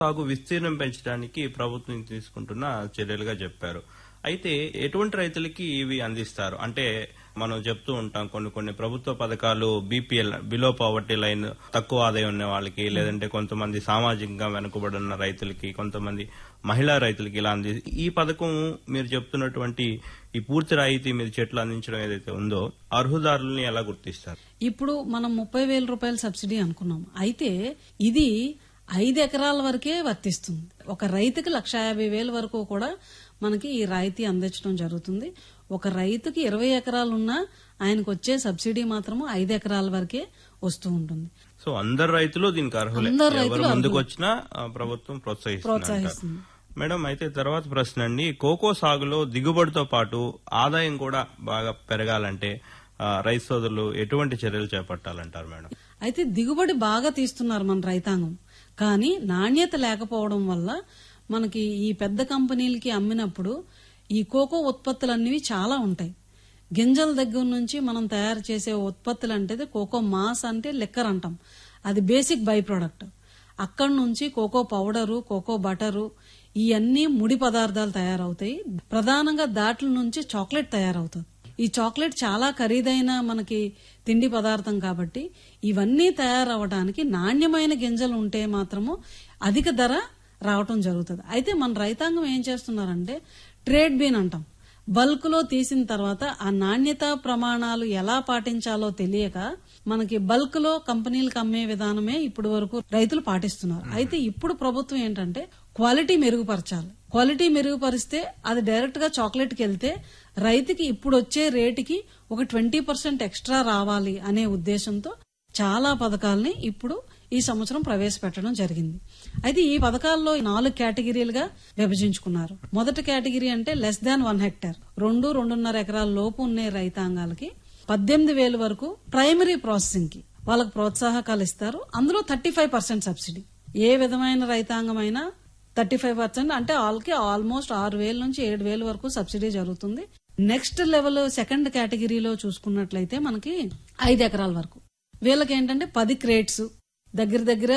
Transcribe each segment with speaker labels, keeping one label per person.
Speaker 1: సాగు విస్తీర్ణం పెంచడానికి ప్రభుత్వం తీసుకుంటున్న చర్యలుగా చెప్పారు అయితే ఎటువంటి రైతులకి ఇవి అందిస్తారు అంటే మనం చెప్తూ ఉంటాం కొన్ని కొన్ని ప్రభుత్వ పథకాలు బీపీఎల్ బిలో పావర్టీ లైన్ తక్కువ ఆదాయం ఉన్న వాళ్ళకి లేదంటే కొంతమంది సామాజికంగా వెనుకబడి ఉన్న రైతులకి కొంతమంది మహిళా రైతులకి ఇలా అంది ఈ పథకం మీరు చెప్తున్నటువంటి ఈ పూర్తి రాయితీ మీరు చెట్లు అందించడం ఏదైతే ఉందో అర్హుదారుల్ని ఎలా గుర్తిస్తారు
Speaker 2: ఇప్పుడు మనం ముప్పై వేల రూపాయల సబ్సిడీ అనుకున్నాం అయితే ఇది ఐదు ఎకరాల వరకే వర్తిస్తుంది ఒక రైతుకి లక్ష యాభై వేల వరకు కూడా మనకి ఈ రాయితీ అందించడం జరుగుతుంది ఒక రైతుకి ఇరవై ఎకరాలు ఉన్నా ఆయనకు వచ్చే సబ్సిడీ మాత్రము ఐదు ఎకరాల వరకే వస్తూ ఉంటుంది
Speaker 1: సో అందరు రైతులు దీనికి అర్హులే
Speaker 2: అందరు
Speaker 1: ఎవరు
Speaker 2: రైతులు
Speaker 1: ముందుకు వచ్చినా ఆ, ప్రభుత్వం ప్రోత్సహిస్తుంది
Speaker 2: ప్రోత్సహిస్తుంది
Speaker 1: మేడం అయితే తర్వాత ప్రశ్న అండి కోకో సాగులో దిగుబడితో పాటు ఆదాయం కూడా బాగా పెరగాలంటే ఆ, రైతు సోదరులు ఎటువంటి చర్యలు చేపట్టాలంటారు మేడం
Speaker 2: అయితే దిగుబడి బాగా తీస్తున్నారు మన రైతాంగం కానీ నాణ్యత లేకపోవడం వల్ల మనకి ఈ పెద్ద కంపెనీలకి అమ్మినప్పుడు ఈ కోకో ఉత్పత్తులు చాలా ఉంటాయి గింజల దగ్గర నుంచి మనం తయారు చేసే ఉత్పత్తులు అంటే కోకో మాస్ అంటే లెక్కర్ అంటాం అది బేసిక్ బై ప్రోడక్ట్ అక్కడి నుంచి కోకో పౌడరు కోకో బటరు ఇవన్నీ ముడి పదార్థాలు తయారవుతాయి ప్రధానంగా దాట్ల నుంచి చాక్లెట్ తయారవుతుంది ఈ చాక్లెట్ చాలా ఖరీదైన మనకి తిండి పదార్థం కాబట్టి ఇవన్నీ తయారవడానికి నాణ్యమైన గింజలు ఉంటే మాత్రము అధిక ధర రావటం జరుగుతుంది అయితే మన రైతాంగం ఏం చేస్తున్నారంటే ట్రేడ్ బీన్ అంటాం బల్క్ లో తీసిన తర్వాత ఆ నాణ్యత ప్రమాణాలు ఎలా పాటించాలో తెలియక మనకి బల్క్ లో కంపెనీలకు అమ్మే విధానమే ఇప్పటి వరకు రైతులు పాటిస్తున్నారు అయితే ఇప్పుడు ప్రభుత్వం ఏంటంటే క్వాలిటీ మెరుగుపరచాలి క్వాలిటీ మెరుగుపరిస్తే అది డైరెక్ట్ గా చాక్లెట్ కి వెళ్తే రైతుకి ఇప్పుడు వచ్చే రేటుకి ఒక ట్వంటీ పర్సెంట్ ఎక్స్ట్రా రావాలి అనే ఉద్దేశంతో చాలా పథకాలని ఇప్పుడు ఈ సంవత్సరం ప్రవేశపెట్టడం జరిగింది అయితే ఈ పథకాల్లో నాలుగు కేటగిరీలుగా విభజించుకున్నారు మొదటి కేటగిరీ అంటే లెస్ దాన్ వన్ హెక్టర్ రెండు రెండున్నర ఎకరాల లోపు ఉన్న రైతాంగాలకి పద్దెనిమిది వేలు వరకు ప్రైమరీ ప్రాసెసింగ్ కి వాళ్ళకి ప్రోత్సాహకాలు ఇస్తారు అందులో థర్టీ ఫైవ్ పర్సెంట్ సబ్సిడీ ఏ విధమైన రైతాంగమైనా థర్టీ ఫైవ్ పర్సెంట్ అంటే వాళ్ళకి ఆల్మోస్ట్ ఆరు వేల నుంచి ఏడు వేల వరకు సబ్సిడీ జరుగుతుంది నెక్స్ట్ లెవెల్ సెకండ్ కేటగిరీలో చూసుకున్నట్లయితే మనకి ఐదు ఎకరాల వరకు వీళ్ళకి ఏంటంటే పది క్రేట్స్ దగ్గర దగ్గర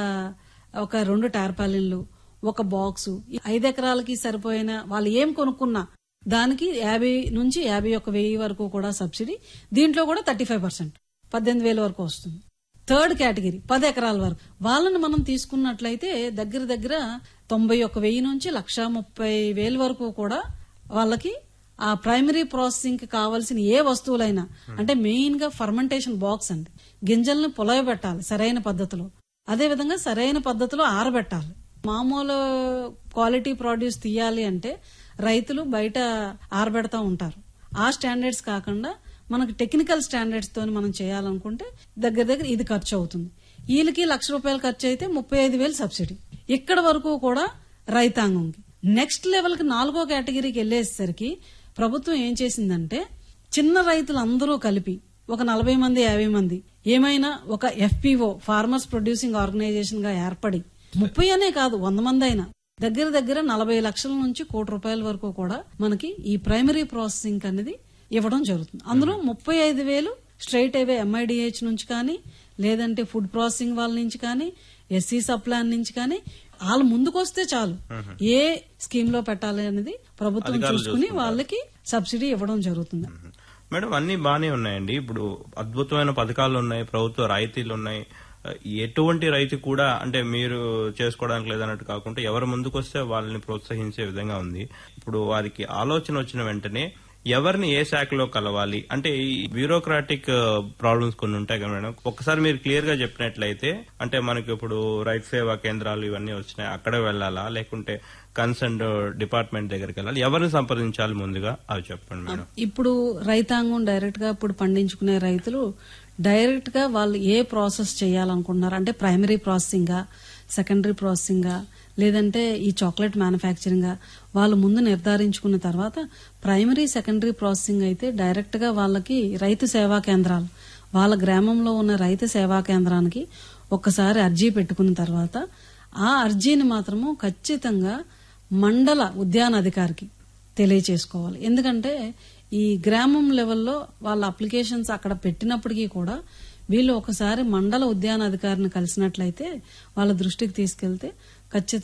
Speaker 2: ఒక రెండు టార్పాలిన్లు ఒక బాక్సు ఈ ఐదు ఎకరాలకి సరిపోయిన వాళ్ళు ఏం కొనుక్కున్నా దానికి యాభై నుంచి యాభై ఒక వెయ్యి వరకు కూడా సబ్సిడీ దీంట్లో కూడా థర్టీ ఫైవ్ పర్సెంట్ పద్దెనిమిది వేల వరకు వస్తుంది థర్డ్ కేటగిరీ పది ఎకరాల వరకు వాళ్ళని మనం తీసుకున్నట్లయితే దగ్గర దగ్గర తొంభై ఒక వెయ్యి నుంచి లక్ష ముప్పై వేల వరకు కూడా వాళ్ళకి ఆ ప్రైమరీ ప్రాసెసింగ్ కి కావాల్సిన ఏ వస్తువులైనా అంటే మెయిన్ గా ఫర్మెంటేషన్ బాక్స్ అండి గింజల్ని పొలయబెట్టాలి సరైన పద్ధతిలో అదే విధంగా సరైన పద్ధతిలో ఆరబెట్టాలి మామూలు క్వాలిటీ ప్రొడ్యూస్ తీయాలి అంటే రైతులు బయట ఆరబెడతా ఉంటారు ఆ స్టాండర్డ్స్ కాకుండా మనకు టెక్నికల్ స్టాండర్డ్స్ తోని మనం చేయాలనుకుంటే దగ్గర దగ్గర ఇది ఖర్చు అవుతుంది వీళ్ళకి లక్ష రూపాయలు ఖర్చు అయితే ముప్పై ఐదు వేలు సబ్సిడీ ఇక్కడ వరకు కూడా రైతాంగంకి నెక్స్ట్ లెవెల్ కి నాలుగో కేటగిరీకి వెళ్లేసరికి ప్రభుత్వం ఏం చేసిందంటే చిన్న రైతులు అందరూ కలిపి ఒక నలభై మంది యాభై మంది ఏమైనా ఒక ఎఫ్పిఓ ఫార్మర్స్ ప్రొడ్యూసింగ్ ఆర్గనైజేషన్ గా ఏర్పడి ముప్పై అనే కాదు వంద మంది అయినా దగ్గర దగ్గర నలభై లక్షల నుంచి కోటి రూపాయల వరకు కూడా మనకి ఈ ప్రైమరీ ప్రాసెసింగ్ అనేది ఇవ్వడం జరుగుతుంది అందులో ముప్పై ఐదు వేలు స్ట్రైట్ అవే ఎంఐడిహెచ్ నుంచి కానీ లేదంటే ఫుడ్ ప్రాసెసింగ్ వాళ్ళ నుంచి కానీ ఎస్సీ సప్లాన్ నుంచి కానీ వాళ్ళు ముందుకు వస్తే చాలు ఏ స్కీమ్ లో పెట్టాలి అనేది ప్రభుత్వం చూసుకుని వాళ్ళకి సబ్సిడీ ఇవ్వడం జరుగుతుంది
Speaker 1: మేడం అన్ని బానే ఉన్నాయండి ఇప్పుడు అద్భుతమైన పథకాలు ఉన్నాయి ప్రభుత్వ రాయితీలు ఉన్నాయి ఎటువంటి రైతు కూడా అంటే మీరు చేసుకోవడానికి లేదన్నట్టు కాకుండా ఎవరు ముందుకు వస్తే వాళ్ళని ప్రోత్సహించే విధంగా ఉంది ఇప్పుడు వారికి ఆలోచన వచ్చిన వెంటనే ఎవరిని ఏ శాఖలో కలవాలి అంటే ఈ బ్యూరోక్రాటిక్ ప్రాబ్లమ్స్ కొన్ని ఉంటాయి కదా మేడం ఒకసారి మీరు క్లియర్ గా చెప్పినట్లయితే అంటే మనకి ఇప్పుడు రైతు సేవా కేంద్రాలు ఇవన్నీ వచ్చినాయి అక్కడే వెళ్ళాలా లేకుంటే కన్సర్న్ డిపార్ట్మెంట్ దగ్గరికి వెళ్ళాలి ఎవరిని సంప్రదించాలి ముందుగా అవి చెప్పండి మేడం
Speaker 2: ఇప్పుడు రైతాంగం డైరెక్ట్ గా ఇప్పుడు పండించుకునే రైతులు డైరెక్ట్ గా వాళ్ళు ఏ ప్రాసెస్ చేయాలనుకుంటున్నారు అంటే ప్రైమరీ ప్రాసెసింగా సెకండరీ ప్రాసెసింగా లేదంటే ఈ చాక్లెట్ మ్యానుఫ్యాక్చరింగ్ వాళ్ళు ముందు నిర్ధారించుకున్న తర్వాత ప్రైమరీ సెకండరీ ప్రాసెసింగ్ అయితే డైరెక్ట్ గా వాళ్ళకి రైతు సేవా కేంద్రాలు వాళ్ళ గ్రామంలో ఉన్న రైతు సేవా కేంద్రానికి ఒక్కసారి అర్జీ పెట్టుకున్న తర్వాత ఆ అర్జీని మాత్రము ఖచ్చితంగా మండల ఉద్యాన అధికారికి తెలియచేసుకోవాలి ఎందుకంటే ఈ గ్రామం లెవెల్లో వాళ్ళ అప్లికేషన్స్ అక్కడ పెట్టినప్పటికీ కూడా వీళ్ళు ఒకసారి మండల ఉద్యాన అధికారిని కలిసినట్లయితే వాళ్ళ దృష్టికి తీసుకెళ్తే ఖచ్చితంగా